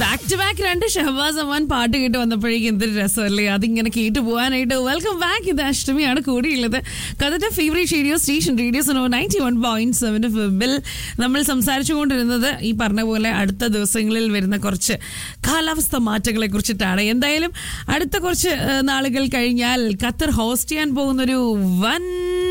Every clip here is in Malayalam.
ബാക്ക് ടു ബാക്ക് രണ്ട് ഷഹബാസ് അമ്മാൻ പാട്ട് കേട്ട് വന്നപ്പോഴേക്കും എന്തൊരു രസമല്ലേ അതിങ്ങനെ കേട്ട് പോകാനായിട്ട് വെൽക്കം ബാക്ക് ഇത് അഷ്ടമിയാണ് കൂടിയുള്ളത് കഥത്തെ favourite radio station radio so ninety one point seven ഫിബിൽ നമ്മൾ സംസാരിച്ചുകൊണ്ടിരുന്നത് ഈ പറഞ്ഞ പോലെ അടുത്ത ദിവസങ്ങളിൽ വരുന്ന കുറച്ച് കാലാവസ്ഥ മാറ്റങ്ങളെ കുറിച്ചിട്ടാണ് എന്തായാലും അടുത്ത കുറച്ച് ഏഹ്, നാളുകൾ കഴിഞ്ഞാൽ ഖത്തർ ഹോസ്റ്റ് ചെയ്യാൻ പോകുന്നൊരു വൻ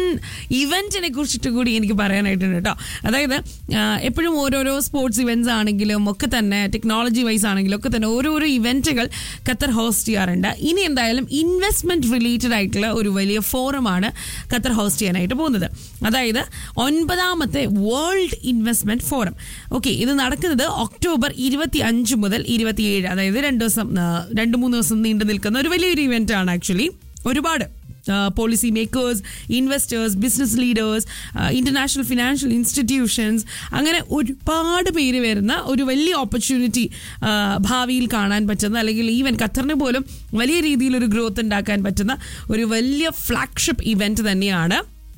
ഇവന്റിനെ കുറിച്ചിട്ട് കൂടി എനിക്ക് പറയാനായിട്ടുണ്ട് കേട്ടോ അതായത് ആ, എപ്പോഴും ഓരോരോ സ്പോർട്സ് ഇവന്റ്സ് ആണെങ്കിലും ഒക്കെ തന്നെ ടെക്നോളജി വൈസ് ആണെങ്കിലും ഒക്കെ തന്നെ ഓരോരോ ഇവന്റുകൾ ഖത്തർ ഹോസ്റ്റ് ചെയ്യാറുണ്ട് ഇനി എന്തായാലും ഇൻവെസ്റ്റ്മെന്റ് റിലേറ്റഡ് ആയിട്ടുള്ള ഒരു വലിയ ഫോറമാണ് ഖത്തർ ഹോസ്റ്റ് ചെയ്യാനായിട്ട് പോകുന്നത് അതായത് ഒൻപതാമത്തെ വേൾഡ് ഇൻവെസ്റ്റ്മെന്റ് ഫോറം ഓക്കെ ഇത് നടക്കുന്നത് ഒക്ടോബർ ഇരുപത്തി അഞ്ച് മുതൽ ഇരുപത്തിയേഴ് അതായത് രണ്ട് ദിവസം ആ, രണ്ട് മൂന്ന് ദിവസം നീണ്ടു നിൽക്കുന്ന ഒരു വലിയൊരു ഇവന്റ് ആണ് ആക്ച്വലി ഒരുപാട് policy makers investors business leaders international financial institutions അങ്ങനെ ഒരുപാട് പേര് വരുന്ന ഒരു വലിയ ഓപ്പർച്യൂണിറ്റി ഭാവിയിൽ കാണാൻ പറ്റുന്ന അല്ലെങ്കിൽ ഈവൻ ഖത്തറിന് പോലും വലിയ രീതിയിൽ ഒരു ഗ്രോത്ത് ഉണ്ടാക്കാൻ പറ്റുന്ന ഒരു വലിയ ഫ്ലാഗ്ഷിപ്പ് ഇവന്റ് തന്നെയാണ്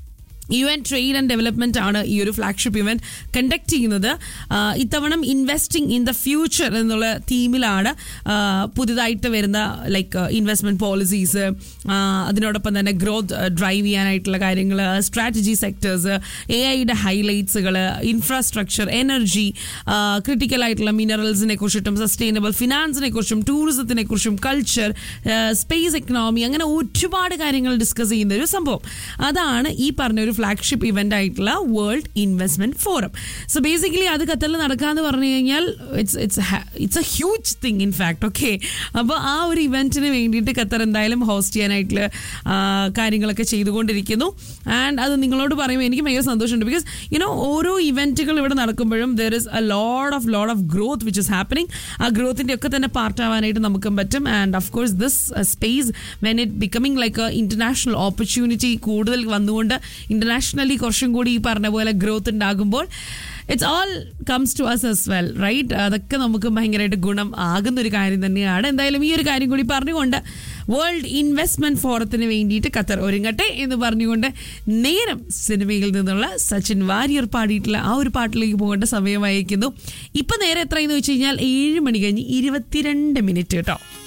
U N trade and development ആണ് ഈ ഒരു ഫ്ലാഗ്ഷിപ്പ് ഇവന്റ് കണ്ടക്ട് ചെയ്യുന്നത് ആ, ഇത്തവണ ഇൻവെസ്റ്റിംഗ് ഇൻ ദ ഫ്യൂച്ചർ എന്നുള്ള തീമിലാണ് ആ, പുതുതായിട്ട് വരുന്ന ലൈക്ക് ഇൻവെസ്റ്റ്മെന്റ് പോളിസീസ് അതിനോടൊപ്പം തന്നെ ഗ്രോത്ത് ഡ്രൈവ് ചെയ്യാനായിട്ടുള്ള കാര്യങ്ങൾ സ്ട്രാറ്റജി സെക്ടേഴ്സ് എ ഐയുടെ ഹൈലൈറ്റ്സുകൾ ഇൻഫ്രാസ്ട്രക്ചർ എനർജി ക്രിട്ടിക്കൽ ആയിട്ടുള്ള മിനറൽസിനെ കുറിച്ചിട്ടും സസ്റ്റൈനബിൾ ഫിനാൻസിനെ കുറിച്ചും ടൂറിസത്തിനെ കുറിച്ചും കൾച്ചർ സ്പേസ് എക്കണോമി അങ്ങനെ ഒരുപാട് കാര്യങ്ങൾ ഡിസ്കസ് ചെയ്യുന്ന ഒരു സംഭവം അതാണ് ഈ പറഞ്ഞ ഒരു ഫ്ലാഗ്ഷിപ്പ് ഇവന്റ് ആയിട്ടുള്ള world investment forum so basically അത് ഖത്തറിൽ നടക്കാന്ന് പറഞ്ഞു കഴിഞ്ഞാൽ it's it's it's a huge thing in fact okay അപ്പോൾ ആ ഒരു ഇവന്റിന് വേണ്ടിയിട്ട് ഖത്തർ എന്തായാലും ഹോസ്റ്റ് ചെയ്യാനായിട്ടുള്ള ആ, കാര്യങ്ങളൊക്കെ ചെയ്തുകൊണ്ടിരിക്കുന്നു ആൻഡ് അത് നിങ്ങളോട് പറയുമ്പോൾ എനിക്ക് ഭയങ്കര സന്തോഷമുണ്ട് ബിക്കോസ് യുനോ ഓരോ ഇവന്റുകൾ ഇവിടെ നടക്കുമ്പോഴും there is a lot of lot of growth which is happening ആ ഗ്രോത്തിന്റെ ഒക്കെ തന്നെ പാർട്ട് ആവാനായിട്ട് നമുക്കും പറ്റും and of course this space when it becoming like a international opportunity കൂടുതൽ വന്നുകൊണ്ട് ഇന്റർനാഷണലി കുറച്ചും കൂടി ഈ പറഞ്ഞ പോലെ ഗ്രോത്ത് ഉണ്ടാകുമ്പോൾ it's all comes to us as well right അതൊക്കെ നമുക്ക് ഭയങ്കരമായിട്ട് ഗുണം ആകുന്ന ഒരു കാര്യം തന്നെയാണ് എന്തായാലും ഈ ഒരു കാര്യം കൂടി പറഞ്ഞുകൊണ്ട് വേൾഡ് ഇൻവെസ്റ്റ്മെന്റ് ഫോറത്തിന് വേണ്ടിയിട്ട് ഖത്തർ ഒരുങ്ങട്ടെ എന്ന് പറഞ്ഞുകൊണ്ട് നേരം സിനിമയിൽ നിന്നുള്ള സച്ചിൻ വാര്യർ പാടിയിട്ടുള്ള ആ ഒരു പാട്ടിലേക്ക് പോകേണ്ട സമയമായിരിക്കുന്നു ഇപ്പൊ നേരെ എത്രയെന്ന് വെച്ച് കഴിഞ്ഞാൽ ഏഴ് മണി കഴിഞ്ഞ് ഇരുപത്തിരണ്ട് മിനിറ്റ് കേട്ടോ